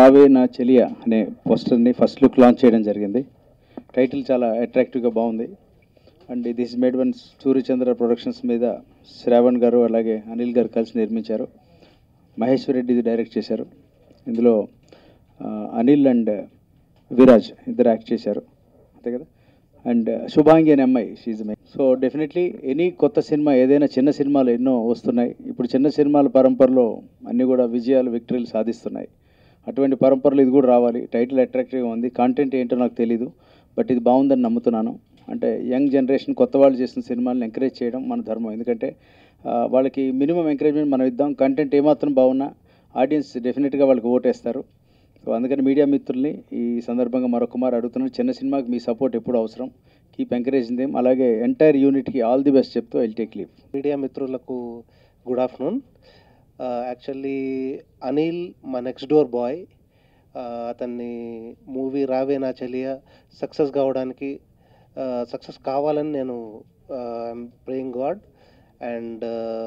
రావే నా చెలియా అనే పోస్టర్ని ఫస్ట్ లుక్ లాంచ్ చేయడం జరిగింది టైటిల్ చాలా అట్రాక్టివ్గా బాగుంది and this made one Suryachandra productions మీద శ్రావణ్ గారు అలాగే అనిల్ గారు కలిసి నిర్మించారు మహేశ్వర్ రెడ్డి ఇది డైరెక్ట్ చేశారు ఇందులో ఆ, అనిల్ అండ్ విరాజ్ ఇద్దరు యాక్ట్ చేశారు అంతే కదా అండ్ శుభాంగి అనే అమ్మాయి she's my so definitely any కొత్త సినిమా ఏదైనా చిన్న సినిమాలు ఎన్నో వస్తున్నాయి ఇప్పుడు చిన్న సినిమాల పరంపరలో అన్నీ కూడా విజయాలు విక్టరీలు సాధిస్తున్నాయి అటువంటి పరంపరలో ఇది కూడా రావాలి టైటిల్ అట్రాక్టివ్గా ఉంది కాంటెంట్ ఏంటో నాకు తెలీదు బట్ ఇది బాగుందని నమ్ముతున్నాను అంటే యంగ్ జనరేషన్ కొత్త వాళ్ళు చేసిన సినిమాలను ఎంకరేజ్ చేయడం మన ధర్మం ఎందుకంటే ఆ, వాళ్ళకి మినిమం ఎంకరేజ్మెంట్ మనం ఇద్దాం కంటెంట్ ఏమాత్రం బాగున్నా ఆడియన్స్ డెఫినెట్గా వాళ్ళకి ఓటేస్తారు సో అందుకని మీడియా మిత్రుల్ని ఈ సందర్భంగా మరొక మారు అడుగుతున్నాను చిన్న సినిమాకి మీ సపోర్ట్ ఎప్పుడు అవసరం కీప్ ఎంకరేజింగ్ దేమ్ అలాగే ఎంటైర్ యూనిట్కి ఆల్ ది బెస్ట్ చెప్తూ ఐల్ టేక్ లీవ్ మీడియా మిత్రులకు గుడ్ ఆఫ్టర్నూన్ యాక్చువల్లీ అనిల్ మా నెక్స్ట్ డోర్ బాయ్ అతన్ని మూవీ రావే నా చెలియ సక్సెస్ కావడానికి సక్సెస్ కావాలని నేను ప్రేయింగ్ గాడ్ అండ్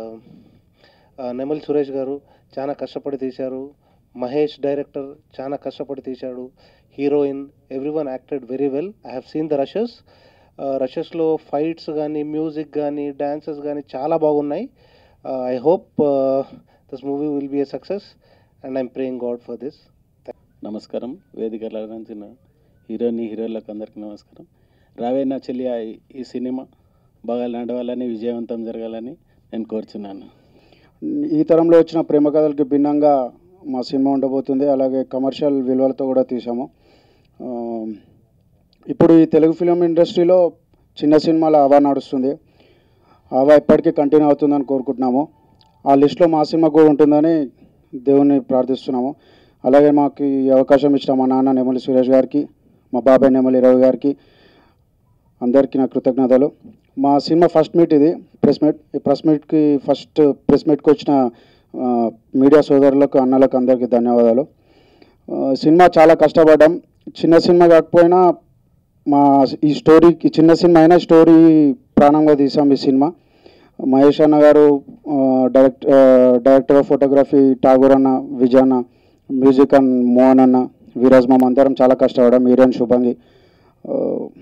నెమలి సురేష్ గారు చాలా కష్టపడి తీశారు మహేష్ డైరెక్టర్ చాలా కష్టపడి తీశాడు heroine every one acted very well I have seen the rushes రషెస్లో ఫైట్స్ కానీ మ్యూజిక్ కానీ డాన్సెస్ కానీ చాలా బాగున్నాయి I hope this movie will be a success and I'm praying god for this నమస్కారం వేదిక అలంకరించిన హీరోని హీరోలకు అందరికీ నమస్కారం రావే నా చెల్లి ఈ సినిమా బాగా నడవాలని విజయవంతం జరగాలని నేను కోరుచున్నాను ఈ తరంలో వచ్చిన ప్రేమ కథలకి భిన్నంగా మా సినిమా ఉండబోతుంది అలాగే కమర్షియల్ విలువలతో కూడా తీసాము ఆ, ఇప్పుడు ఈ తెలుగు ఫిలిం ఇండస్ట్రీలో చిన్న సినిమాల హవా నడుస్తుంది హవా ఎప్పటికీ కంటిన్యూ అవుతుందని కోరుకుంటున్నాము ఆ లిస్ట్లో మా సినిమా కూడా ఉంటుందని దేవుని ప్రార్థిస్తున్నాము అలాగే మాకు ఈ అవకాశం ఇచ్చిన మా నాన్న నెమలి సురేష్ గారికి మా బాబాయ్ నెమలి రవి గారికి అందరికీ నా కృతజ్ఞతలు మా సినిమా ఫస్ట్ మీట్ ఇది ప్రెస్ మీట్ ఈ ప్రెస్ మీట్కి ఫస్ట్ ప్రెస్ మీట్కి వచ్చిన ఆ, మీడియా సోదరులకు అన్నలకు అందరికీ ధన్యవాదాలు ఆ, సినిమా చాలా కష్టపడ్డాం చిన్న సినిమా కాకపోయినా మా ఈ స్టోరీకి చిన్న సినిమా అయినా స్టోరీ ప్రాణంగా తీసాం ఈ సినిమా మహేష్ అన్న గారు ఆ, డైరెక్ట్ ఆ, డైరెక్టర్ ఆఫ్ ఫోటోగ్రఫీ ఠాగూర్ అన్న విజయ్ అన్న మ్యూజిక్ అండ్ మోహన్ అన్న విరాజ్ మామ అందరం చాలా కష్టపడ్డాం మీరియన్ శుభంగి ఆ,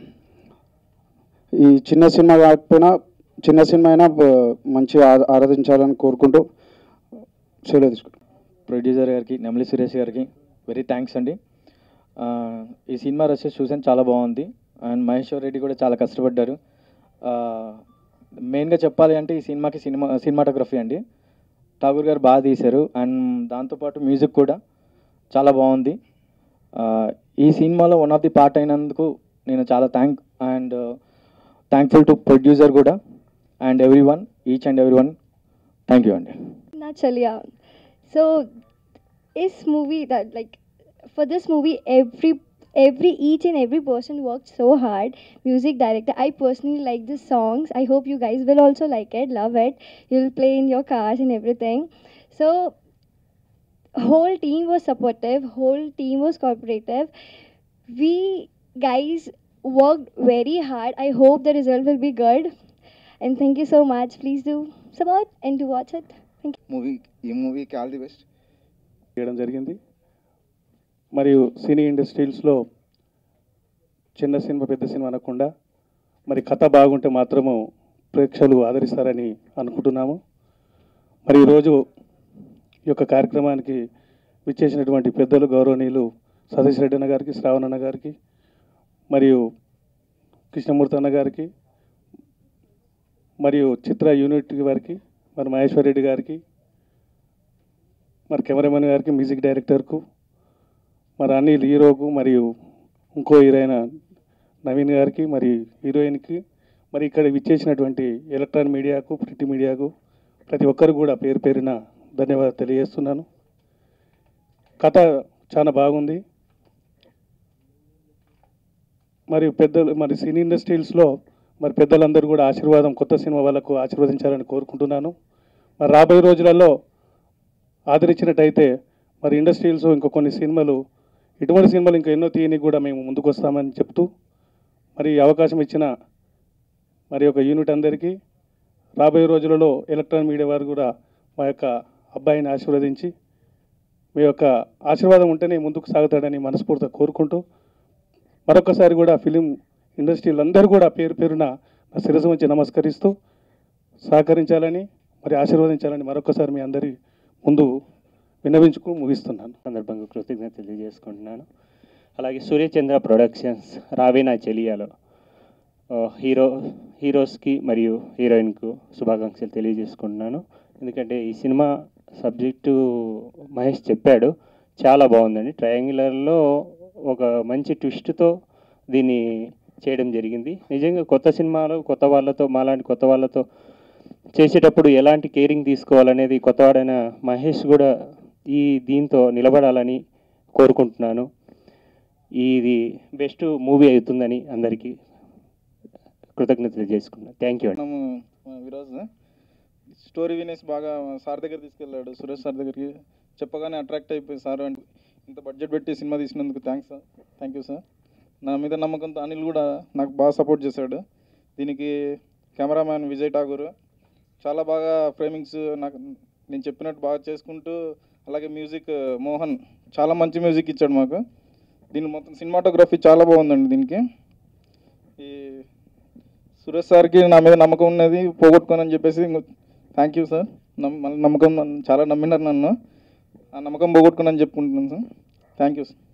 ఈ చిన్న సినిమా కాకపోయినా చిన్న సినిమా అయినా బ- మంచిగా ఆ- ఆరాధించాలని కోరుకుంటూ సెలవు తీసుకుంటాం ప్రొడ్యూసర్ గారికి నెమలి సురేష్ గారికి వెరీ థ్యాంక్స్ అండి ఆ, ఈ సినిమా రసెస్ చూసాను చాలా బాగుంది అండ్ మహేశ్వర్ రెడ్డి కూడా చాలా కష్టపడ్డారు మెయిన్గా చెప్పాలి అంటే ఈ సినిమాకి సినిమా సినిమాటోగ్రఫీ అండి ఠాగూర్ గారు బాగా తీశారు అండ్ దాంతోపాటు మ్యూజిక్ కూడా చాలా బాగుంది ఆ, ఈ సినిమాలో వన్ ఆఫ్ ది పార్ట్ అయినందుకు నేను చాలా thank and thankful to producer కూడా and every one each and every one thank you అండి Naa Cheliya so is movie that like for this movie every every each and every person worked so hard music director i personally like the songs i hope you guys will also like it love it you'll play in your cars and everything so whole team was supportive whole team was cooperative we guys worked very hard i hope the result will be good and thank you so much please do support and to watch it thank you movie ఈ మూవీకి all the best చేయడం జరిగింది మరియు సినీ ఇండస్ట్రీస్లో చిన్న cinema పెద్ద cinema అనకుండా మరి కథ బాగుంటే మాత్రము ప్రేక్షకులు ఆదరిస్తారని అనుకుంటున్నాము మరి ఈరోజు ఈ యొక్క కార్యక్రమానికి విచ్చేసినటువంటి పెద్దలు గౌరవనీయులు సతీష్ రెడ్డి అన్న గారికి శ్రావణ్ అన్న గారికి మరియు కృష్ణమూర్తి అన్న గారికి మరియు చిత్ర యూనిట్ వారికి మరి మహేశ్వర్ రెడ్డి గారికి మరి కెమెరామెన్ గారికి మ్యూజిక్ డైరెక్టర్కు మరి అనిల్ హీరోకు మరియు ఇంకో హీరోయిన్ నవీన్ గారికి మరి హీరోయిన్కి మరి ఇక్కడ విచ్చేసినటువంటి ఎలక్ట్రానిక్ మీడియాకు ప్రింట్ మీడియాకు ప్రతి ఒక్కరు కూడా పేరు పేరున ధన్యవాదాలు తెలియజేస్తున్నాను కథ చాలా బాగుంది మరి పెద్దలు మరి సినీ ఇండస్ట్రీస్లో మరి పెద్దలందరూ కూడా ఆశీర్వాదం కొత్త సినిమా వాళ్ళకు ఆశీర్వదించాలని కోరుకుంటున్నాను మరి రాబోయే రోజులలో ఆదరించినట్టయితే మరి ఇండస్ట్రీస్ ఇంకా కొన్ని సినిమాలు ఇటువంటి సినిమాలు ఇంకా ఎన్నో తీయనికి కూడా మేము ముందుకు వస్తామని చెప్తూ మరి ఈ అవకాశం ఇచ్చిన మరి ఒక యూనిట్ అందరికీ రాబోయే రోజులలో ఎలక్ట్రానిక్ మీడియా వారు కూడా మా యొక్క అబ్బాయిని ఆశీర్వదించి మీ యొక్క ఆశీర్వాదం ఉంటేనే ముందుకు సాగుతాడని మనస్ఫూర్తిగా కోరుకుంటూ మరొకసారి కూడా ఫిలిం ఇండస్ట్రీలు అందరూ కూడా పేరు పేరున నా శిరసు వంచి నమస్కరిస్తూ సహకరించాలని మరి ఆశీర్వదించాలని మరొకసారి మీ అందరి ముందు విన్నవించుకు ముగిస్తున్నాను సందర్భంగా కృతజ్ఞత తెలియజేసుకుంటున్నాను అలాగే సూర్యచంద్ర ప్రొడక్షన్స్ రావే నా చెలియాలో ఆ, హీరో హీరోస్కి మరియు హీరోయిన్కు శుభాకాంక్షలు తెలియజేసుకుంటున్నాను ఎందుకంటే ఈ సినిమా సబ్జెక్టు మహేష్ చెప్పాడు చాలా బాగుందండి ట్రయాంగులర్లో ఒక మంచి ట్విస్ట్తో దీన్ని చేయడం జరిగింది నిజంగా కొత్త సినిమాలు కొత్త వాళ్ళతో మాలాంటి కొత్త వాళ్ళతో చేసేటప్పుడు ఎలాంటి కేరింగ్ తీసుకోవాలనేది కొత్తవాడైన మహేష్ కూడా ఈ దీంతో నిలబడాలని కోరుకుంటున్నాను ఇది బెస్ట్ మూవీ అవుతుందని అందరికీ కృతజ్ఞతలు చేసుకున్నాను థ్యాంక్ యూ అండి మనము ఆ, ఈరోజు స్టోరీ వినేసి బాగా సార్ దగ్గర తీసుకెళ్ళాడు సురేష్ సార్ దగ్గరికి చెప్పగానే అట్రాక్ట్ అయిపోయి సార్ అంటే ఇంత బడ్జెట్ పెట్టి సినిమా తీసినందుకు thanks sir thank you sir నా మీద నమ్మకంతో అనిల్ కూడా నాకు బాగా సపోర్ట్ చేశాడు దీనికి కెమెరామ్యాన్ విజయ్ ఠాగూర్ చాలా బాగా ఫ్రేమింగ్స్ నాకు నేను చెప్పినట్టు బాగా చేసుకుంటూ అలాగే మ్యూజిక్ మోహన్ చాలా మంచి మ్యూజిక్ ఇచ్చాడు మాకు దీని మొత్తం సినిమాటోగ్రఫీ చాలా బాగుందండి దీనికి ఈ సురేష్ సార్కి నా మీద నమ్మకం ఉన్నది పోగొట్టుకోనని చెప్పేసి థ్యాంక్ యూ సార్ నమ్- మళ్ళీ నమ్మకం చాలా నమ్మినారు నన్ను ఆ నమ్మకం పోగొట్టుకుని చెప్పుకుంటున్నాను సార్ థ్యాంక్ యూ సార్